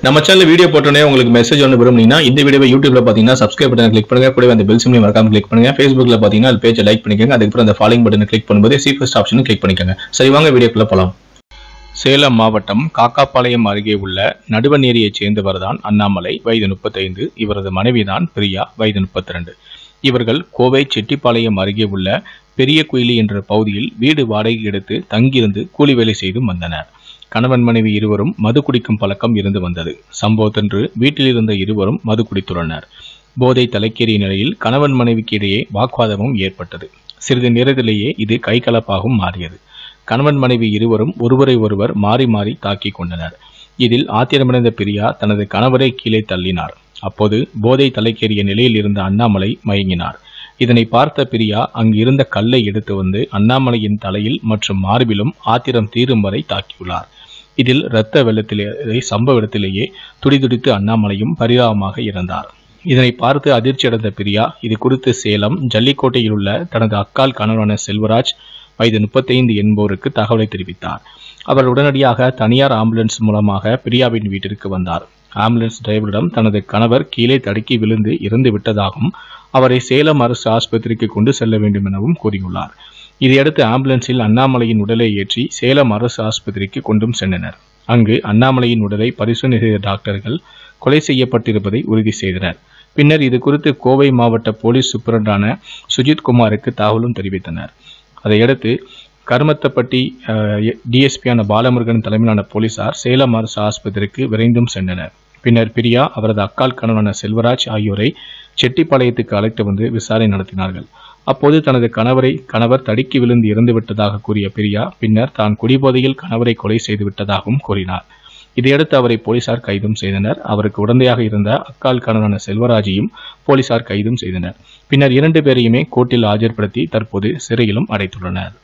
நம்ம channel video போட்டோன்னே உங்களுக்கு மெசேஜ் ஒன்று விரும்புனீங்கன்னா இந்த வீடியோவை யூடியூப்ல பார்த்தீங்கன்னா சப்ஸ்கிரைப் பட்டன் கிளிக் பண்ணுங்க கூடவே அந்த பெல் சிம்லையும் மறக்காம கிளிக் பண்ணுங்க ஃபேஸ்புக்ல பார்த்தீங்கன்னா அது பேஜை லைக் பண்ணிக்கோங்க அதுக்கப்புறம் அந்த ஃபாலோயிங் பட்டனை கிளிக் பண்ணும்போது சி ஃபர்ஸ்ட் ஆப்ஷனும் கிளிக் பண்ணிக்கோங்க சரி வாங்க வீடியோக்குள்ள போலாம் சேலம் மாவட்டம் காக்காபாளையம் அருகே உள்ள நடுவநேரியைச் சேர்ந்தவர் தான் அண்ணாமலை வயது முப்பத்தைந்து இவரது மனைவிதான் பிரியா வயது முப்பத்தி ரெண்டு இவர்கள் கோவை செட்டிப்பாளையம் அருகே உள்ள பெரிய குயிலி என்ற பகுதியில் வீடு வாடகை எடுத்து தங்கியிருந்து கூலி வேலை செய்தும் வந்தனர் கணவன் மனைவி இருவரும் மது குடிக்கும் பழக்கம் இருந்து வந்தது சம்பவத்தன்று வீட்டில் இருந்த இருவரும் மது குடித்துள்ளனர் போதை தலைக்கேறிய நிலையில் கணவன் மனைவிக்கு இடையே வாக்குவாதமும் ஏற்பட்டது சிறிது நேரத்திலேயே இது கைகலப்பாகவும் மாறியது கணவன் மனைவி இருவரும் ஒருவரை ஒருவர் மாறி மாறி தாக்கிக் கொண்டனர் இதில் ஆத்திரமடைந்த பிரியா தனது கணவரை கீழே தள்ளினார் அப்போது போதை தலைக்கேறிய நிலையில் இருந்த அண்ணாமலை மயங்கினார் இதனை பார்த்த பிரியா அங்கு இருந்த கல்லை எடுத்து வந்து அண்ணாமலையின் தலையில் மற்றும் மார்பிலும் ஆத்திரம் தீரும் வரை தாக்கியுள்ளார் இதில் இரத்த வெள்ளத்திலே சம்பவ இடத்திலேயே துடிதுடித்து அண்ணாமலையும் பரிதாபமாக இறந்தார் இதனை பார்த்து அதிர்ச்சியடைந்த பிரியா இது குறித்து சேலம் ஜல்லிக்கோட்டையில் உள்ள தனது அக்கால் கணவரான செல்வராஜ் வயது முப்பத்தைந்து என்போருக்கு தகவலை தெரிவித்தார் அவர் உடனடியாக தனியார் ஆம்புலன்ஸ் மூலமாக பிரியாவின் வீட்டிற்கு வந்தார் ஆம்புலன்ஸ் டிரைவரிடம் தனது கணவர் கீழே தடுக்கி விழுந்து இறந்து விட்டதாகவும் அவரை சேலம் அரசு ஆஸ்பத்திரிக்கு கொண்டு செல்ல வேண்டும் எனவும் கூறியுள்ளார் இதையடுத்து ஆம்புலன்ஸில் அண்ணாமலையின் உடலை ஏற்றி சேலம் அரசு ஆஸ்பத்திரிக்கு கொண்டும் சென்றனர் அங்கு அண்ணாமலையின் உடலை பரிசோதனை செய்த டாக்டர்கள் கொலை செய்யப்பட்டிருப்பதை உறுதி செய்தனர் பின்னர் இது குறித்து கோவை மாவட்ட போலீஸ் சூப்பரண்டான சுஜித் குமாருக்கு தகவலும் தெரிவித்தனர் அதையடுத்து கருமத்தப்பட்டி டிஎஸ்பியான பாலமுருகன் தலைமையிலான போலீசார் சேலம் அரசு ஆஸ்பத்திரிக்கு விரைந்தும் சென்றனர் பின்னர் பிரியா அவரது அக்கால் கணவனான செல்வராஜ் ஆகியோரை செட்டிப்பாளையத்துக்கு அழைத்து வந்து விசாரணை நடத்தினார்கள் அப்போது தனது கணவரை கணவர் தடுக்கி விழுந்து இறந்து விட்டதாக கூறிய பிரியா பின்னர் தான் குடிபோதையில் கணவரை கொலை செய்து விட்டதாகவும் கூறினார் இதையடுத்து அவரை போலீசார் கைதும் செய்தனர் அவருக்கு உடந்தையாக இருந்த அக்கால் கணவனான செல்வராஜையும் போலீசார் கைதும் செய்தனர் பின்னர் இரண்டு பேரையுமே கோர்ட்டில் ஆஜர்படுத்தி தற்போது சிறையிலும் அடைத்துள்ளனர்